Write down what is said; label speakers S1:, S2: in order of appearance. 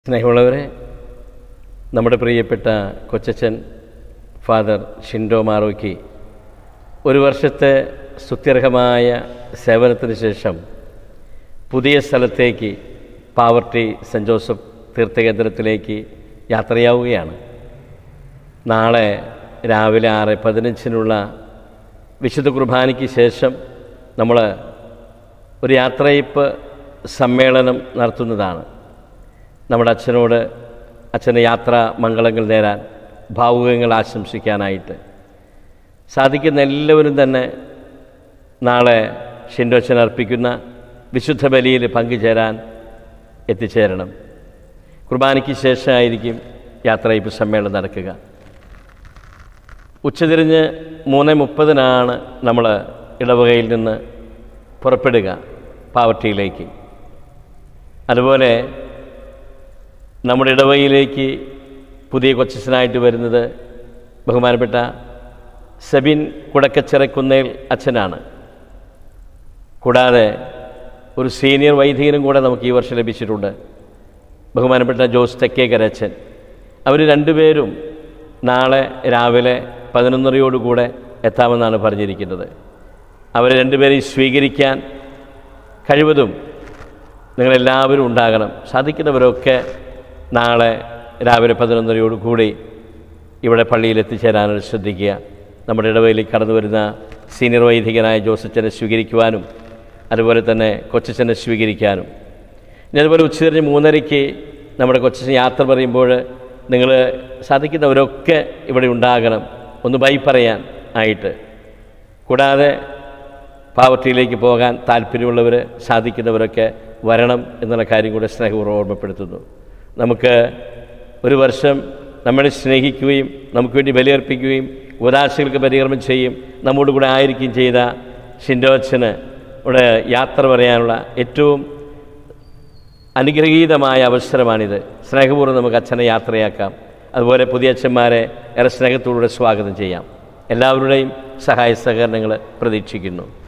S1: സ്നേഹമുള്ളവരെ നമ്മുടെ പ്രിയപ്പെട്ട കൊച്ചച്ഛൻ ഫാദർ ഷിൻഡോ മാറോയ്ക്ക് ഒരു വർഷത്തെ സ്തുത്യർഹമായ സേവനത്തിന് ശേഷം പുതിയ സ്ഥലത്തേക്ക് പാവർട്ടി സെൻറ് ജോസഫ് തീർത്ഥകേന്ദ്രത്തിലേക്ക് യാത്രയാവുകയാണ് നാളെ രാവിലെ ആറ് പതിനഞ്ചിനുള്ള വിശുദ്ധ കുർബാനയ്ക്ക് ശേഷം നമ്മൾ ഒരു യാത്രയപ്പ് സമ്മേളനം നടത്തുന്നതാണ് നമ്മുടെ അച്ഛനോട് അച്ഛന് യാത്ര മംഗളങ്ങൾ നേരാൻ ഭാവുകങ്ങൾ ആശംസിക്കാനായിട്ട് സാധിക്കുന്ന എല്ലാവരും തന്നെ നാളെ ഷിൻഡോച്ചൻ അർപ്പിക്കുന്ന വിശുദ്ധ ബലിയിൽ പങ്കുചേരാൻ എത്തിച്ചേരണം കുർബാനയ്ക്ക് ശേഷമായിരിക്കും യാത്രയപ്പ് സമ്മേളനം നടക്കുക ഉച്ചതിരിഞ്ഞ് മൂന്ന് മുപ്പതിനാണ് നമ്മൾ ഇടവകയിൽ നിന്ന് പുറപ്പെടുക പാവർട്ടിയിലേക്ക് അതുപോലെ നമ്മുടെ ഇടവകയിലേക്ക് പുതിയ കൊച്ചനായിട്ട് വരുന്നത് ബഹുമാനപ്പെട്ട സെബിൻ കുടക്കച്ചിറക്കുന്നേൽ അച്ഛനാണ് കൂടാതെ ഒരു സീനിയർ വൈദികനും കൂടെ നമുക്ക് ഈ വർഷം ലഭിച്ചിട്ടുണ്ട് ബഹുമാനപ്പെട്ട ജോസ് തെക്കേക്കരച്ചൻ അവർ രണ്ടുപേരും നാളെ രാവിലെ പതിനൊന്നരയോടുകൂടെ എത്താമെന്നാണ് പറഞ്ഞിരിക്കുന്നത് അവരെ രണ്ടുപേരെയും സ്വീകരിക്കാൻ കഴിവതും നിങ്ങളെല്ലാവരും ഉണ്ടാകണം സാധിക്കുന്നവരൊക്കെ നാളെ രാവിലെ പതിനൊന്നരയോട് കൂടി ഇവിടെ പള്ളിയിൽ എത്തിച്ചേരാനാണ് ശ്രദ്ധിക്കുക നമ്മുടെ ഇടവയിലേക്ക് കടന്നു വരുന്ന സീനിയർ വൈദികനായ ജോസച്ചനെ സ്വീകരിക്കുവാനും അതുപോലെ തന്നെ കൊച്ചച്ഛനെ സ്വീകരിക്കാനും ഇനി അതുപോലെ ഉച്ചതിരിഞ്ഞ് മൂന്നരയ്ക്ക് നമ്മുടെ കൊച്ചച്ഛൻ യാത്ര പറയുമ്പോൾ നിങ്ങൾ സാധിക്കുന്നവരൊക്കെ ഇവിടെ ഉണ്ടാകണം ഒന്ന് ബൈ പറയാൻ ആയിട്ട് കൂടാതെ പാവർട്ടിയിലേക്ക് പോകാൻ താല്പര്യമുള്ളവർ സാധിക്കുന്നവരൊക്കെ വരണം എന്നുള്ള കാര്യം കൂടെ സ്നേഹപൂർവ്വം ഓർമ്മപ്പെടുത്തുന്നു നമുക്ക് ഒരു വർഷം നമ്മളെ സ്നേഹിക്കുകയും നമുക്ക് വേണ്ടി ബലിയർപ്പിക്കുകയും ഉദാശകൾക്ക് പരികർമ്മം ചെയ്യും നമ്മോട് കൂടെ ആയിരിക്കും ചെയ്ത ഷിൻഡോച്ചന് ഇവിടെ യാത്ര പറയാനുള്ള ഏറ്റവും അനുഗ്രഹീതമായ അവസരമാണിത് സ്നേഹപൂർവ്വം നമുക്ക് അച്ഛനെ യാത്രയാക്കാം അതുപോലെ പുതിയ അച്ഛന്മാരെ ഏറെ സ്നേഹത്തോടുകൂടെ സ്വാഗതം ചെയ്യാം എല്ലാവരുടെയും സഹായ സഹകരണങ്ങൾ പ്രതീക്ഷിക്കുന്നു